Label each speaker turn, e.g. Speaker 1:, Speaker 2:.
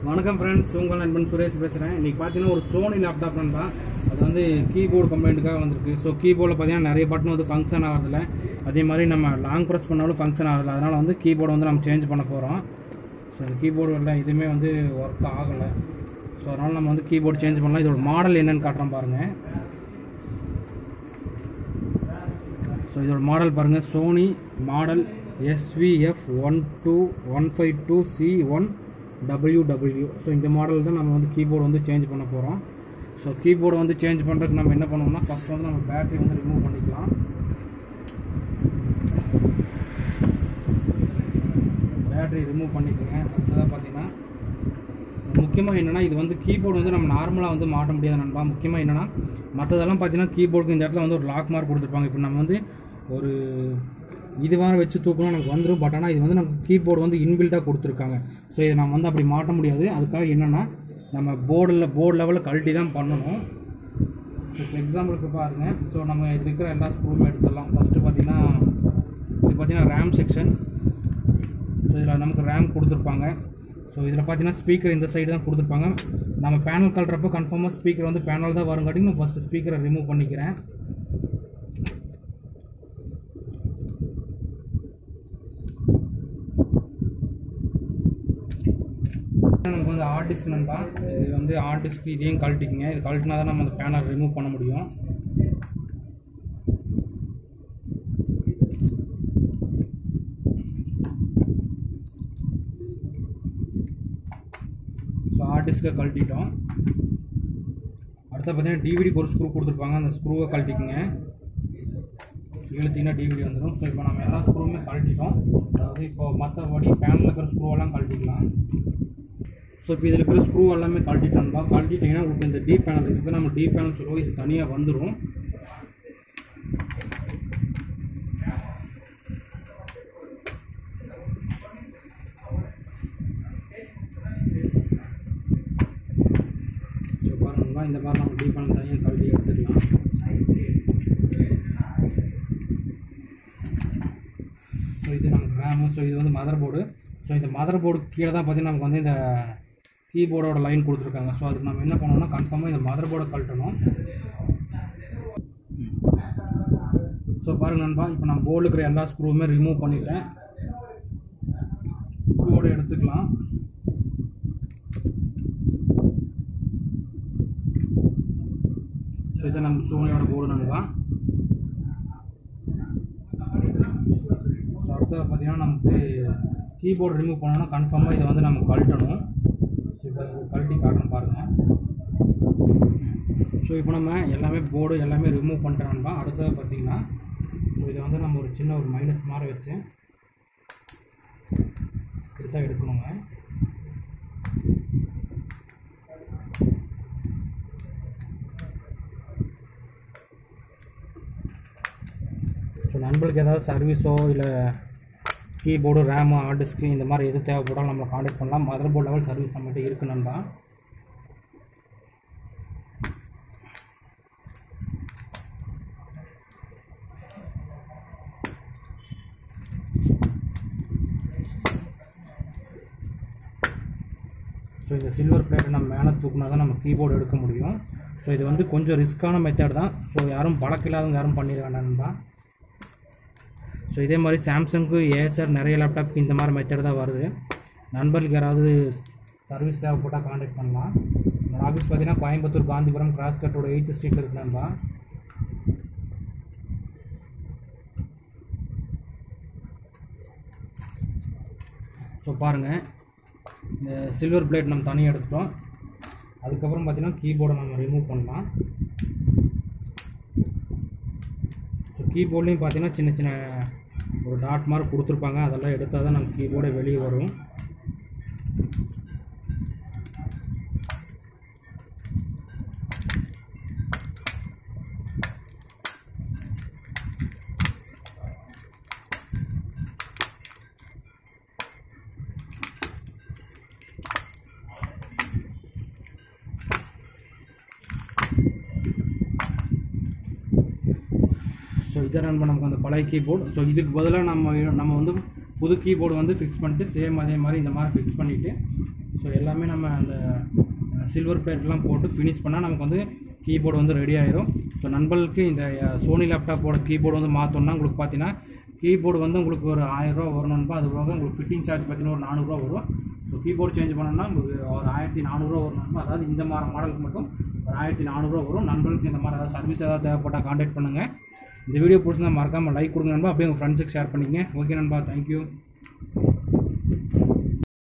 Speaker 1: வணக்கம் ஃப்ரெண்ட்ஸ் உங்கள் நண்பன் சுரேஷ் பேசுகிறேன் இன்றைக்கி பார்த்தீங்கன்னா ஒரு சோனி லேப்டாப் தான் அது வந்து கீபோர்டு கம்ப்ளைண்ட்டுக்காக வந்திருக்கு ஸோ கீபோர்டில் பார்த்தீங்கன்னா நிறைய பட்டன் வந்து ஃபங்க்ஷன் ஆகிறதில்ல அதே மாதிரி நம்ம லாங் ப்ரெஸ் பண்ணாலும் ஃபங்க்ஷன் ஆகல அதனால் வந்து கீபோர்டை வந்து நம்ம சேஞ்ச் பண்ண போகிறோம் ஸோ இந்த கீபோர்டு எல்லாம் எதுவுமே வந்து ஒர்க் ஆகலை ஸோ அதனால் நம்ம வந்து கீபோர்டு சேஞ்ச் பண்ணலாம் இதோட மாடல் என்னன்னு காட்டுறோம் பாருங்கள் ஸோ இதோட மாடல் பாருங்கள் Sony model SVF one two one five two C one W W so இந்த மாடல் தான் நம்ம வந்து கீபோர்டு வந்து சேஞ்ச் பண்ண போகிறோம் ஸோ கீபோர்டு வந்து சேஞ்ச் பண்ணுறதுக்கு நம்ம என்ன பண்ணுவோம்னா ஃபஸ்ட் வந்து நம்ம பேட்டரி வந்து ரிமூவ் பண்ணிக்கலாம் பேட்டரி ரிமூவ் பண்ணிக்கோங்க அடுத்ததாக பார்த்தீங்கன்னா முக்கியமாக என்னென்னா இது வந்து கீபோர்டு வந்து நம்ம நார்மலாக வந்து மாட்ட முடியாது நண்பா முக்கியமாக என்னென்னா மற்றதெல்லாம் பார்த்தீங்கன்னா கீபோர்டுக்கு இந்த இடத்துல வந்து ஒரு லாக் மார்க் கொடுத்துருப்பாங்க இப்போ நம்ம வந்து ஒரு இது வேறு வச்சு தூக்கணும் நமக்கு வந்துடும் பட் ஆனால் இது வந்து நமக்கு கீபோர்டு வந்து இன்பில்ட்டாக கொடுத்துருக்காங்க ஸோ இதை நம்ம வந்து அப்படி மாட்ட முடியாது அதுக்காக என்னென்னா நம்ம போர்டில் போர்டு லெவலில் கழட்டி தான் பண்ணணும் இப்போ எக்ஸாம்பிளுக்கு பாருங்கள் ஸோ நம்ம இது இருக்கிற எல்லா ஸ்க்ரூமே எடுத்துடலாம் ஃபஸ்ட்டு பார்த்தீங்கன்னா இது பார்த்தீங்கன்னா ரேம் செக்ஷன் ஸோ இதில் நமக்கு ரேம் கொடுத்துருப்பாங்க ஸோ இதில் பார்த்தீங்கன்னா ஸ்பீக்கர் இந்த சைடு தான் கொடுத்துருப்பாங்க நம்ம பேனல் கல்றப்போ கன்ஃபார்மாக ஸ்பீக்கர் வந்து பேனல் தான் வருங்காட்டி நான் ஃபஸ்ட்டு ஸ்பீக்கரை ரிமூவ் பண்ணிக்கிறேன் நமக்கு வந்து ஹார்ட் டிஸ்க் நண்பா இது வந்து ஹார்ட் டிஸ்க் இதையும் கழட்டிக்குங்க இது கழட்டினா தான் நம்ம அந்த பேனல் ரிமூவ் பண்ண முடியும் ஸோ ஹார்ட் டிஸ்க்கை கழட்டிட்டோம் அடுத்து பார்த்தீங்கன்னா டிவிடிக்கு ஒரு ஸ்க்ரூ கொடுத்துருப்பாங்க அந்த ஸ்க்ரூவை கழட்டிக்குங்க இழுத்தீங்கன்னா டிவிடி வந்துடும் ஸோ இப்போ நம்ம எல்லா ஸ்க்ரூவுமே கழட்டிட்டோம் அதாவது இப்போ மற்றபடி பேனில் இருக்கிற ஸ்க்ரூவெல்லாம் கழட்டிக்கலாம் ஸோ இப்போ இதில் இருக்கிற ஸ்க்ரூ எல்லாமே கழட்டிட்டோம்பா கழட்டிட்டிங்கன்னா உங்களுக்கு இந்த டி பேனல் இதுக்கு நம்ம டி பேனல் சொல்லுவோம் இது தனியாக வந்துடும் ஸோ பாருங்களா இந்த மாதிரி நம்ம டி பேனல் தனியாக கழட்டி எடுத்துக்கலாம் ஸோ இது நமக்கு ரேமு ஸோ இது வந்து மதர் போர்டு ஸோ இந்த மதர் போர்டு கீழே தான் பார்த்தீங்கன்னா நமக்கு வந்து இந்த கீபோர்டோட லைன் கொடுத்துருக்காங்க ஸோ அதுக்கு நம்ம என்ன பண்ணணும்னா கன்ஃபார்மாக இந்த மதர் போர்டை கழட்டணும் ஸோ பாருங்க நண்பா இப்போ நான் போர்டு இருக்கிற எல்லா ஸ்க்ரூவுமே ரிமூவ் பண்ணிட்டேன் போர்டு எடுத்துக்கலாம் ஸோ இதை நம்ம சோனியோட போர்டு நண்பா ஸோ அடுத்தது பார்த்தீங்கன்னா நமக்கு கீபோர்டு ரிமூவ் பண்ணோன்னா கன்ஃபார்மாக இதை வந்து நம்ம கழட்டணும் ஸோ இப்போ இது கழட்டி காட்டணும் பாருங்கள் ஸோ இப்போ நம்ம எல்லாமே போர்டு எல்லாமே ரிமூவ் பண்ணிட்டோம்னா அடுத்தது பார்த்தீங்கன்னா ஸோ இதை வந்து நம்ம ஒரு சின்ன ஒரு மைனஸ் மாதிரி வச்சு இப்படி தான் எடுக்கணுங்க ஸோ நண்பர்களுக்கு ஏதாவது சர்வீஸோ இல்லை கீபோர்டு ரேமு ஹார்ட் டிஸ்க்கு இந்த மாதிரி எது தேவைப்படாலும் நம்மளை காண்டாக்ட் பண்ணலாம் மதர் போர்ட் லெவல் சர்வீஸ் நம்மகிட்ட இருக்கு நண்பா ஸோ இந்த சில்வர் பிளேட்டை நம்ம மேலே தூக்குனா தான் நம்ம கீபோர்டு எடுக்க முடியும் ஸோ இது வந்து கொஞ்சம் ரிஸ்க்கான மெத்தட் தான் ஸோ யாரும் பழக்கம் இல்லாதவங்க யாரும் பண்ணிட வேண்டாம்பா ஸோ இதே மாதிரி சாம்சங்க்கு ஏசர் நிறைய லேப்டாப்க்கு இந்த மாதிரி மெத்தட் தான் வருது நண்பர்களுக்கு யாராவது சர்வீஸ் தேவைப்பட்டால் காண்டாக்ட் பண்ணலாம் என்னோட ஆஃபீஸ் பார்த்தீங்கன்னா கோயம்புத்தூர் காந்திபுரம் கிராஸ் கட்டோட எயித்து ஸ்ட்ரீட்டில் இருக்குதான்பா ஸோ பாருங்கள் இந்த சில்வர் பிளேட் நம்ம தனியாக எடுத்துட்டோம் அதுக்கப்புறம் பார்த்தீங்கன்னா கீபோர்டை நம்ம ரிமூவ் பண்ணலாம் ஸோ கீபோர்ட்லேயும் பார்த்தீங்கன்னா சின்ன சின்ன ஒரு டாட் மாதிரி கொடுத்துருப்பாங்க அதெல்லாம் எடுத்தால் தான் நம்ம கீபோர்டே வெளியே வரும் ஸோ இதை ரன் நமக்கு அந்த பழைய கீபோர்டு ஸோ இதுக்கு பதிலாக நம்ம நம்ம வந்து புது கீபோர்டு வந்து ஃபிக்ஸ் பண்ணிட்டு சேம் அதே மாதிரி இந்த மாதிரி ஃபிக்ஸ் பண்ணிவிட்டு ஸோ எல்லா எல்லாமே நம்ம அந்த சில்வர் பிளேட்லாம் போட்டு ஃபினிஷ் பண்ணால் நமக்கு வந்து கீபோர்டு வந்து ரெடி ஆயிரும் ஸோ நண்பர்களுக்கு இந்த சோனி லேப்டாப்போட கீபோர்டு வந்து மாற்றோம்னா உங்களுக்கு பார்த்தீங்கன்னா கீபோர்டு வந்து உங்களுக்கு ஒரு ஆயிரரூவா வரும் நண்பா அது போக உங்களுக்கு ஃபிட்டிங் சார்ஜ் பார்த்தீங்கன்னா ஒரு நானூறுரூவா வரும் ஸோ கீபோர்டு சேஞ்ச் பண்ணோம்னா உங்களுக்கு ஒரு ஆயிரத்தி நானூறுரூவா வரும் நண்பா அதாவது இந்த மாதிரி மாடலுக்கு மட்டும் ஒரு ஆயிரத்தி நானூறுரூவா வரும் நண்பர்களுக்கு இந்த மாதிரி ஏதாவது சர்வீஸ் ஏதாவது தேவைப்பட்டால் காண்டாக்ட் பண்ணுங்கள் இந்த வீடியோ பிடிச்சிருந்தா மறக்காமல் லைக் கொடுங்க நண்பா அப்படியே உங்கள் ஃப்ரெண்ட்ஸுக்கு ஷேர் பண்ணிக்கங்க ஓகே நண்பா தேங்க்யூ